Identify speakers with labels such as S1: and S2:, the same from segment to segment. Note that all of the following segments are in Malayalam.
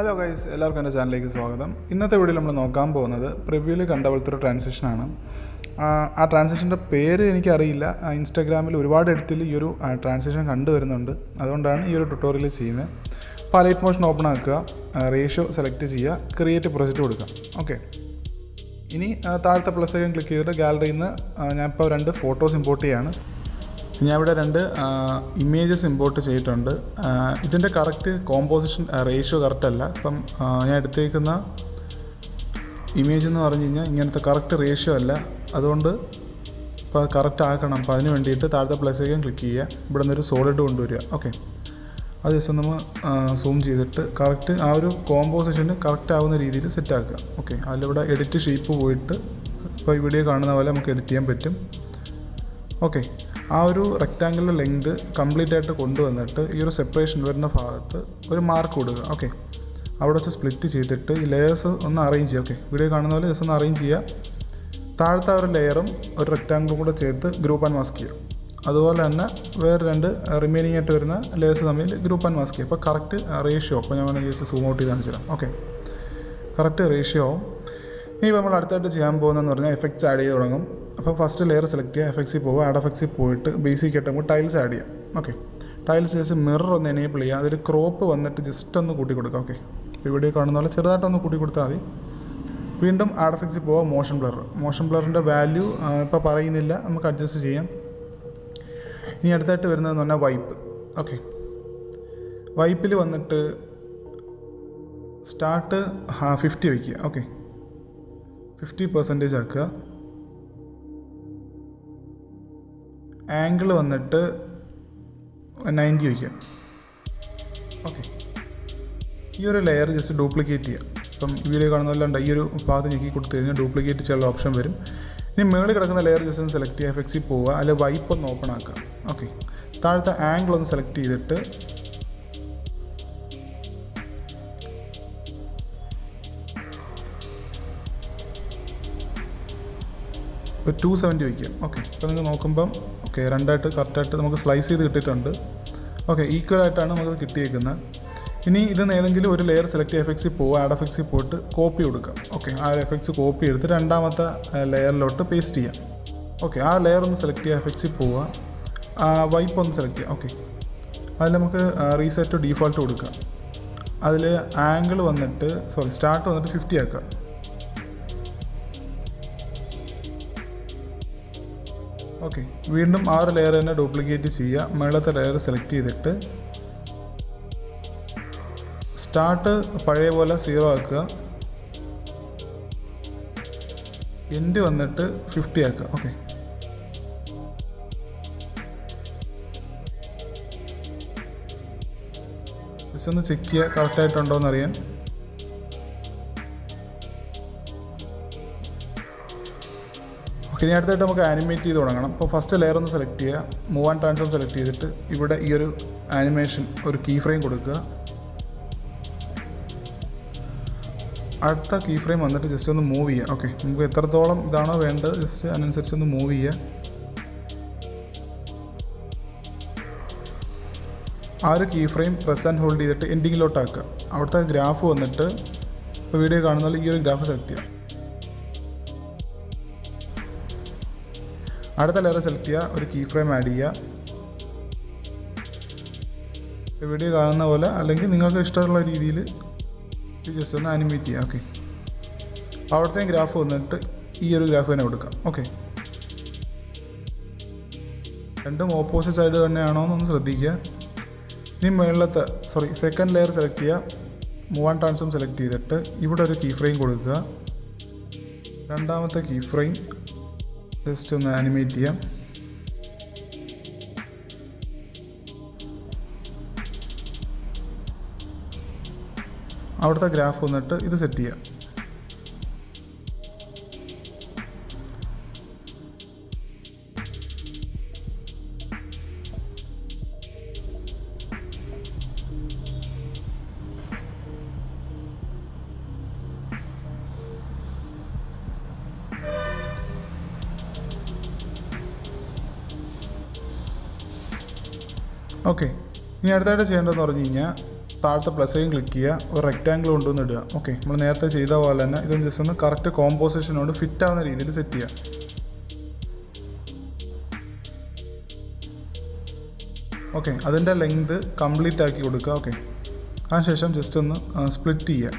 S1: ഹലോ ഗൈസ് എല്ലാവർക്കും എൻ്റെ ചാനലിലേക്ക് സ്വാഗതം ഇന്നത്തെ വീഡിയോയിൽ നമ്മൾ നോക്കാൻ പോകുന്നത് പ്രിവ്യൂവിൽ കണ്ട പോലത്തെ ഒരു ട്രാൻസാക്ഷനാണ് ആ ട്രാൻസാക്ഷൻ്റെ പേര് എനിക്കറിയില്ല ആ, ഇൻസ്റ്റാഗ്രാമിൽ ഒരുപാട് എഡിറ്റിൽ ഈ ഒരു ട്രാൻസാക്ഷൻ കണ്ടുവരുന്നുണ്ട് അതുകൊണ്ടാണ് ഈ ഒരു ട്യൂട്ടോറിയൽ ചെയ്യുന്നത് പാലൈറ്റ് മോഷൻ ഓപ്പൺ ആക്കുക റേഷ്യോ സെലക്ട് ചെയ്യുക ക്രിയേറ്റ് പ്രൊജക്റ്റ് കൊടുക്കുക ഓക്കെ ഇനി ആ, താഴത്തെ പ്ലസ് ഐക്കൺ ക്ലിക്ക് ചെയ്തിട്ട് ഗാലറിയിൽ നിന്ന് ഞാനിപ്പോൾ രണ്ട് ഫോട്ടോസ് ഇമ്പോർട്ട് ചെയ്യാണ് ഞാൻ ഇവിടെ രണ്ട് ഇമേജസ് ഇമ്പോർട്ട് ചെയ്തിട്ടുണ്ട് ആ, ഇതിൻ്റെ കറക്റ്റ് കോമ്പോസിഷൻ റേഷ്യോ കറക്റ്റ് അല്ല ഇപ്പം ആ, ഞാൻ എടുത്തേക്കുന്ന ഇമേജ് എന്ന് പറഞ്ഞു കഴിഞ്ഞാൽ ഇങ്ങനത്തെ കറക്റ്റ് റേഷ്യോ അല്ല അതുകൊണ്ട് ഇപ്പോൾ കറക്റ്റ് ആക്കണം അപ്പോൾ അതിന് വേണ്ടിയിട്ട് താഴത്തെ പ്ലസ് ഐക്കൺ ക്ലിക്ക് ചെയ്യുക ഇവിടെ നിന്നൊരു സോളിഡ് കൊണ്ടുവരിക ഓക്കെ അത് ജസ്റ്റ് നമ്മൾ സൂം ചെയ്തിട്ട് കറക്റ്റ് ആ ഒരു കോമ്പോസിഷന് കറക്റ്റ് ആവുന്ന രീതിയിൽ സെറ്റ് ആക്കുക ഓക്കെ അതിലിവിടെ എഡിറ്റ് ഷേപ്പ് പോയിട്ട് ഇപ്പോൾ ഈ വീഡിയോ കാണുന്ന പോലെ നമുക്ക് എഡിറ്റ് ചെയ്യാൻ പറ്റും ഓക്കെ ആ ഒരു റെക്റ്റാങ്കുലർ ലെങ്ത് കംപ്ലീറ്റ് ആയിട്ട് കൊണ്ടുവന്നിട്ട് ഈ ഒരു സെപ്പറേഷൻ വരുന്ന ഭാഗത്ത് ഒരു മാർക്ക് കൊടുക്കുക ഓക്കെ അവിടെ വെച്ച് സ്പ്ലിറ്റ് ചെയ്തിട്ട് ഈ ലെയേഴ്സ് ഒന്ന് അറേഞ്ച് ചെയ്യുക ഓക്കെ വീഡിയോ കാണുന്ന പോലെ ജസ്റ്റ് ഒന്ന് അറേഞ്ച് ചെയ്യുക താഴത്തെ ആ ഒരു ലെയറും ഒരു റെക്റ്റാങ്കിളും കൂടെ ചേർത്ത് ഗ്രൂപ്പ് ആൻഡ് മാസ്ക് ചെയ്യുക അതുപോലെ തന്നെ വേറെ രണ്ട് റിമൈനിങ് ആയിട്ട് വരുന്ന ലെയേഴ്സ് തമ്മിൽ ഗ്രൂപ്പ് ആൻഡ് മാസ്ക് ചെയ്യുക അപ്പോൾ കറക്റ്റ് റേഷ്യോ അപ്പോൾ ഞാൻ വേണമെങ്കിൽ ജസ്റ്റ് സൂം ഔട്ട് ചെയ്ത് കാണിച്ചു തരാം ഓക്കെ കറക്റ്റ് റേഷ്യോ ആവും ഇനി ഇപ്പോൾ നമ്മൾ അടുത്തായിട്ട് ചെയ്യാൻ പോകുന്നതെന്ന് പറഞ്ഞാൽ എഫക്ട്സ് ആഡ് ചെയ്ത് തുടങ്ങും അപ്പോൾ ഫസ്റ്റ് ലെയർ സെലക്ട് ചെയ്യുക എഫക്ട്സിൽ പോകുക ആഡ് എഫക്ട്സിൽ പോയിട്ട് ബേസിക് ആയിട്ട് നമുക്ക് ടൈൽസ് ആഡ് ചെയ്യാം ഓക്കെ ടൈൽസ് ജസ്റ്റ് മിറർ ഒന്ന് എനേബിൾ ചെയ്യുക അതിൽ ക്രോപ്പ് വന്നിട്ട് ജസ്റ്റ് ഒന്ന് കൂട്ടി കൊടുക്കുക ഓക്കെ ഇവിടെ കാണുന്ന പോലെ ചെറുതായിട്ടൊന്ന് കൂട്ടി കൊടുത്താൽ മതി വീണ്ടും ആഡ് എഫക്ട്സിൽ പോവുക മോഷൻ ബ്ലർ മോഷൻ ബ്ലറിൻ്റെ വാല്യൂ ഇപ്പോൾ പറയുന്നില്ല നമുക്ക് അഡ്ജസ്റ്റ് ചെയ്യാം ഇനി അടുത്തായിട്ട് വരുന്നതെന്ന് പറഞ്ഞാൽ വൈപ്പ് ഓക്കെ വൈപ്പിൽ വന്നിട്ട് സ്റ്റാർട്ട് ഫിഫ്റ്റി വയ്ക്കുക ഓക്കെ ഫിഫ്റ്റി പെർസെൻറ്റേജ് ആക്കുക ആംഗിൾ വന്നിട്ട് നയൻറ്റി വയ്ക്കുക ഓക്കെ ഈ ഒരു ലെയർ ജസ്റ്റ് ഡ്യൂപ്ലിക്കേറ്റ് ചെയ്യുക ഇപ്പം ഈ വീഡിയോ കാണുന്നതല്ലാണ്ട് ഈ ഒരു ഭാഗത്ത് ഞെക്കി കൊടുത്തു കഴിഞ്ഞാൽ ഡ്യൂപ്ലിക്കേറ്റ് ചെയ്യാനുള്ള ഓപ്ഷൻ വരും ഇനി മുകളിൽ കിടക്കുന്ന ലെയർ ജസ്റ്റ് ഒന്ന് സെലക്ട് ചെയ്യുക എഫക്സിൽ പോവുക അതിൽ വൈപ്പ് ഒന്ന് ഓപ്പൺ ആക്കുക ഓക്കെ താഴത്തെ ആംഗിൾ ഒന്ന് സെലക്ട് ചെയ്തിട്ട് ഒരു ടു സെവൻറ്റി വയ്ക്കുക ഓക്കെ അപ്പോൾ നിങ്ങൾ നോക്കുമ്പം ഓക്കെ രണ്ടായിട്ട് കറക്റ്റായിട്ട് നമുക്ക് സ്ലൈസ് ചെയ്ത് കിട്ടിയിട്ടുണ്ട് ഓക്കെ ഈക്വൽ ആയിട്ടാണ് നമുക്ക് കിട്ടിയേക്കുന്നത് ഇനി ഇത് ഏതെങ്കിലും ഒരു ലെയർ സെലക്ട് ചെയ്യുക എഫക്സിൽ പോവുക ആഡ് എഫക്സിൽ പോയിട്ട് കോപ്പി കൊടുക്കുക ഓക്കെ ആ എഫക്ട്സ് കോപ്പി എടുത്ത് രണ്ടാമത്തെ ലെയറിലോട്ട് പേസ്റ്റ് ചെയ്യാം ഓക്കെ ആ ലെയർ ഒന്ന് സെലക്ട് ചെയ്യുക എഫക്സിൽ പോവുക വൈപ്പ് ഒന്ന് സെലക്ട് ചെയ്യുക ഓക്കെ അതിൽ നമുക്ക് റീസെറ്റ് ഡീഫോൾട്ട് കൊടുക്കുക അതിൽ ആംഗിൾ വന്നിട്ട് സോറി സ്റ്റാർട്ട് വന്നിട്ട് ഫിഫ്റ്റി ആക്കുക ഓക്കെ വീണ്ടും ആ ഒരു ലെയർ തന്നെ ഡ്യൂപ്ലിക്കേറ്റ് ചെയ്യുക മേളത്തെ ലെയർ സെലക്ട് ചെയ്തിട്ട് സ്റ്റാർട്ട് പഴയ പോലെ സീറോ ആക്കുക എൻഡ് വന്നിട്ട് ഫിഫ്റ്റി ആക്കുക ഓക്കെ ജസ്റ്റ് ഒന്ന് ചെക്ക് ചെയ്യുക കറക്റ്റായിട്ടുണ്ടോ എന്നറിയാൻ ഓക്കെ ഇനി അടുത്തായിട്ട് നമുക്ക് ആനിമേറ്റ് ചെയ്ത് തുടങ്ങണം അപ്പോൾ ഫസ്റ്റ് ലെയർ ഒന്ന് സെലക്ട് ചെയ്യുക മൂവ് ആൻഡ് ട്രാൻസ്ഫോം സെലക്ട് ചെയ്തിട്ട് ഇവിടെ ഈ ഒരു ആനിമേഷൻ ഒരു കീ ഫ്രെയിം കൊടുക്കുക അടുത്ത കീ ഫ്രെയിം വന്നിട്ട് ജസ്റ്റ് ഒന്ന് മൂവ് ചെയ്യുക ഓക്കെ നമുക്ക് എത്രത്തോളം ഇതാണോ വേണ്ടത് ജസ്റ്റ് അതിനനുസരിച്ച് ഒന്ന് മൂവ് ചെയ്യുക ആ ഒരു key frame press and hold ചെയ്തിട്ട് എൻഡിങ്ങിലോട്ട് ആക്കുക അവിടുത്തെ ഗ്രാഫ് വന്നിട്ട് ഇപ്പോൾ വീഡിയോ കാണുന്ന പോലെ ഈ ഒരു ഗ്രാഫ് സെലക്ട് ചെയ്യുക അടുത്ത ലെയർ സെലക്ട് ചെയ്യുക ഒരു കീ ഫ്രെയിം ആഡ് ചെയ്യുക വീഡിയോ കാണുന്ന പോലെ അല്ലെങ്കിൽ നിങ്ങൾക്ക് ഇഷ്ടമുള്ള രീതിയിൽ ഇത് ജസ്റ്റ് ഒന്ന് ആനിമേറ്റ് ചെയ്യുക ഓക്കെ അവിടുത്തെ ഗ്രാഫ് വന്നിട്ട് ഈ ഒരു ഗ്രാഫ് തന്നെ കൊടുക്കാം ഓക്കെ രണ്ടും ഓപ്പോസിറ്റ് സൈഡ് തന്നെയാണോ എന്നൊന്ന് ശ്രദ്ധിക്കുക ഇനി മുകളിലത്തെ സോറി സെക്കൻഡ് ലെയർ സെലക്ട് ചെയ്യുക മൂവ് ആൻഡ് ട്രാൻസ്ഫോം സെലക്ട് ചെയ്തിട്ട് ഇവിടെ ഒരു കീ ഫ്രെയിം കൊടുക്കുക രണ്ടാമത്തെ കീ ഫ്രെയിം ജസ്റ്റ് ഒന്ന് ആനിമേറ്റ് ചെയ്യാം അവിടുത്തെ ഗ്രാഫ് വന്നിട്ട് ഇത് സെറ്റ് ചെയ്യാം ഓക്കെ ഇനി അടുത്തായിട്ട് ചെയ്യേണ്ടതെന്ന് പറഞ്ഞു കഴിഞ്ഞാൽ താഴത്തെ പ്ലസ് ഐയും ക്ലിക്ക് ചെയ്യുക ഒരു റെക്റ്റാങ്കിൾ കൊണ്ടുവന്ന് ഇടുക ഓക്കെ നമ്മൾ നേരത്തെ ചെയ്ത പോലെ തന്നെ ഇതൊന്ന് ജസ്റ്റ് ഒന്ന് കറക്റ്റ് കോമ്പോസിഷനോട് ഫിറ്റ് ആവുന്ന രീതിയിൽ സെറ്റ് ചെയ്യുക ഓക്കെ അതിൻ്റെ ലെങ്ത് കംപ്ലീറ്റ് ആക്കി കൊടുക്കുക ഓക്കെ അതിനുശേഷം ജസ്റ്റ് ഒന്ന് സ്പ്ലിറ്റ് ചെയ്യുക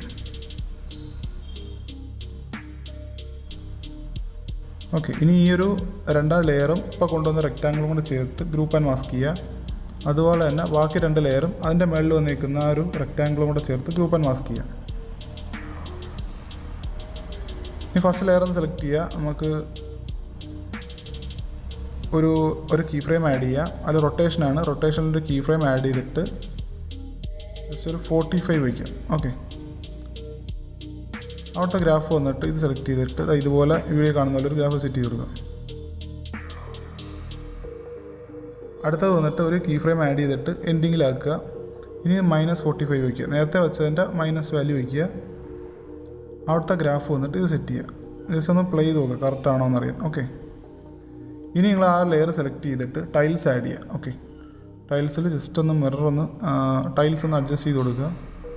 S1: ഓക്കെ ഇനി ഈ ഒരു രണ്ടാം ലെയറും ഇപ്പോൾ കൊണ്ടുവന്ന റെക്റ്റാങ്കിളും കൂടെ ചേർത്ത് ഗ്രൂപ്പ് ആൻഡ് മാസ്ക് ചെയ്യുക അതുപോലെ തന്നെ ബാക്കി രണ്ട് ലെയറും അതിൻ്റെ മുകളിൽ വന്നിരിക്കുന്ന ആ ഒരു റെക്റ്റാങ്കിളും കൂടെ ചേർത്ത് ഗ്രൂപ്പ് ആൻഡ് മാസ്ക് ചെയ്യുക ഇനി ഫസ്റ്റ് ലെയർ ഒന്ന് സെലക്ട് ചെയ്യുക നമുക്ക് ഒരു ഒരു കീ ഫ്രെയിം ആഡ് ചെയ്യുക അതിൽ റൊട്ടേഷനാണ് റൊട്ടേഷനിൽ ഒരു കീ ഫ്രെയിം ആഡ് ചെയ്തിട്ട് ജസ്റ്റ് ഒരു ഫോർട്ടി ഫൈവ് വയ്ക്കാം ഓക്കെ അവിടുത്തെ ഗ്രാഫ് വന്നിട്ട് ഇത് സെലക്ട് ചെയ്തിട്ട് ദാ ഇതുപോലെ വീഡിയോ കാണുന്ന പോലെ ഒരു ഗ്രാഫ് സെറ്റ് ചെയ്ത് കൊടുക്കുക അടുത്തത് വന്നിട്ട് ഒരു കീ ഫ്രെയിം ആഡ് ചെയ്തിട്ട് എൻഡിങ്ങിലാക്കുക ഇനി മൈനസ് ഫോർട്ടി ഫൈവ് വയ്ക്കുക നേരത്തെ വെച്ചതിൻ്റെ മൈനസ് വാല്യൂ വയ്ക്കുക അവിടുത്തെ ഗ്രാഫ് വന്നിട്ട് ഇത് സെറ്റ് ചെയ്യുക ജസ്റ്റ് ഒന്ന് പ്ലേ ചെയ്ത് നോക്കുക കറക്റ്റ് ആണോ എന്നറിയാം ഓക്കെ ഇനി നിങ്ങൾ ആ ലെയർ സെലക്ട് ചെയ്തിട്ട് ടൈൽസ് ആഡ് ചെയ്യുക ഓക്കെ ടൈൽസിൽ ജസ്റ്റ് ഒന്ന് മിറർ ഒന്ന് ടൈൽസ് ഒന്ന് അഡ്ജസ്റ്റ് ചെയ്ത് കൊടുക്കുക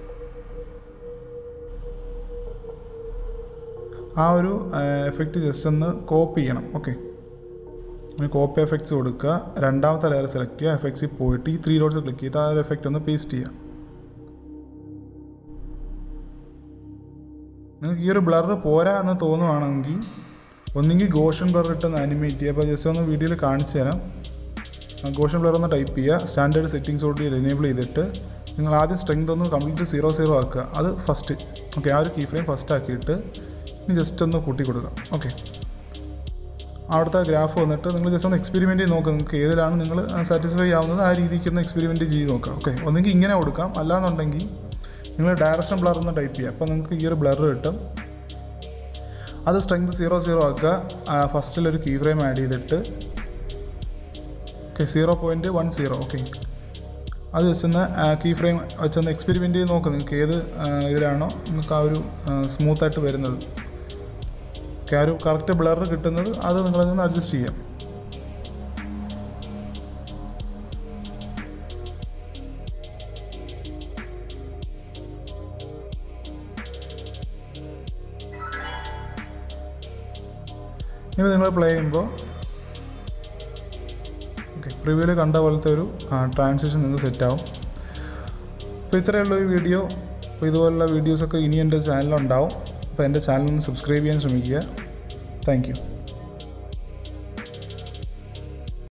S1: ആ ഒരു എഫക്റ്റ് ജസ്റ്റ് ഒന്ന് കോപ്പി ചെയ്യണം ഓക്കെ ഇനി കോപ്പി എഫക്ട്സ് കൊടുക്കുക രണ്ടാമത്തെ ലെയർ സെലക്ട് ചെയ്യുക എഫക്ട്സിൽ പോയിട്ട് ഈ ത്രീ ഡോട്ട്സ് ക്ലിക്ക് ചെയ്തിട്ട് ആ ഒരു എഫക്റ്റ് ഒന്ന് പേസ്റ്റ് ചെയ്യുക നിങ്ങൾക്ക് ഈ ഒരു ബ്ലർ പോരാ എന്ന് തോന്നുവാണെങ്കിൽ ഒന്നെങ്കിൽ ഗോഷൻ ബ്ലർ ഇട്ടൊന്ന് അനിമേറ്റ് ചെയ്യുക അപ്പോൾ ജസ്റ്റ് ഒന്ന് വീഡിയോയിൽ കാണിച്ചു തരാം ഗോഷൻ ബ്ലർ ഒന്ന് ടൈപ്പ് ചെയ്യുക സ്റ്റാൻഡേർഡ് സെറ്റിങ്സ് ഓടി എനേബിൾ ചെയ്തിട്ട് നിങ്ങൾ ആദ്യം സ്ട്രെങ്ത് ഒന്ന് കംപ്ലീറ്റ് സീറോ സീറോ ആക്കുക അത് ഫസ്റ്റ് ഓക്കെ ആ ഒരു കീ ഫ്രെയിം ഫസ്റ്റ് ആക്കിയിട്ട് ഇനി ജസ്റ്റ് ഒന്ന് കൂട്ടി കൊടുക്കുക ഓക്കെ അവിടുത്തെ ഗ്രാഫ് വന്നിട്ട് നിങ്ങൾ ജസ്റ്റ് ഒന്ന് എക്സ്പെരിമെൻ്റ് ചെയ്ത് നോക്കുക നിങ്ങൾക്ക് ഏതിലാണ് നിങ്ങൾ സാറ്റിസ്ഫൈ ആവുന്നത് ആ രീതിക്ക് ഒന്ന് എക്സ്പെരിമെൻ്റ് ചെയ്ത് നോക്കുക ഓക്കെ ഒന്നെങ്കിൽ ഇങ്ങനെ കൊടുക്കാം അല്ലാന്നുണ്ടെങ്കിൽ നിങ്ങൾ ഡയറക്ഷൻ ബ്ലർ ഒന്ന് ടൈപ്പ് ചെയ്യുക അപ്പോൾ നിങ്ങൾക്ക് ഈ ഒരു ബ്ലർ കിട്ടും അത് സ്ട്രെങ്ത് സീറോ സീറോ ആക്കുക ഫസ്റ്റിലൊരു കീ ഫ്രെയിം ആഡ് ചെയ്തിട്ട് okay zero point one zero okay അത് വെച്ചൊന്ന് കീ ഫ്രെയിം വെച്ചൊന്ന് എക്സ്പെരിമെൻ്റ് ചെയ്ത് നോക്കുക നിങ്ങൾക്ക് ഏത് ആ, ഇതിലാണോ നിങ്ങൾക്ക് ആ ഒരു സ്മൂത്തായിട്ട് വരുന്നത് ഓക്കെ ആ ഒരു കറക്റ്റ് ബ്ലർ കിട്ടുന്നത് അത് നിങ്ങളൊന്ന് അഡ്ജസ്റ്റ് ചെയ്യാം ഇനി നിങ്ങൾ പ്ലേ ചെയ്യുമ്പോൾ ഓക്കെ പ്രിവ്യൂവിൽ കണ്ട പോലത്തെ ഒരു ട്രാൻസാക്ഷൻ നിങ്ങൾക്ക് സെറ്റാവും അപ്പോൾ ഇത്രയേ ഉള്ളൂ ഈ വീഡിയോ അപ്പോൾ ഇതുപോലുള്ള വീഡിയോസൊക്കെ ഇനി എൻ്റെ ചാനലുണ്ടാവും അപ്പോൾ എൻ്റെ ചാനൽ ഒന്ന് സബ്സ്ക്രൈബ് ചെയ്യാൻ ശ്രമിക്കുക താങ്ക് യു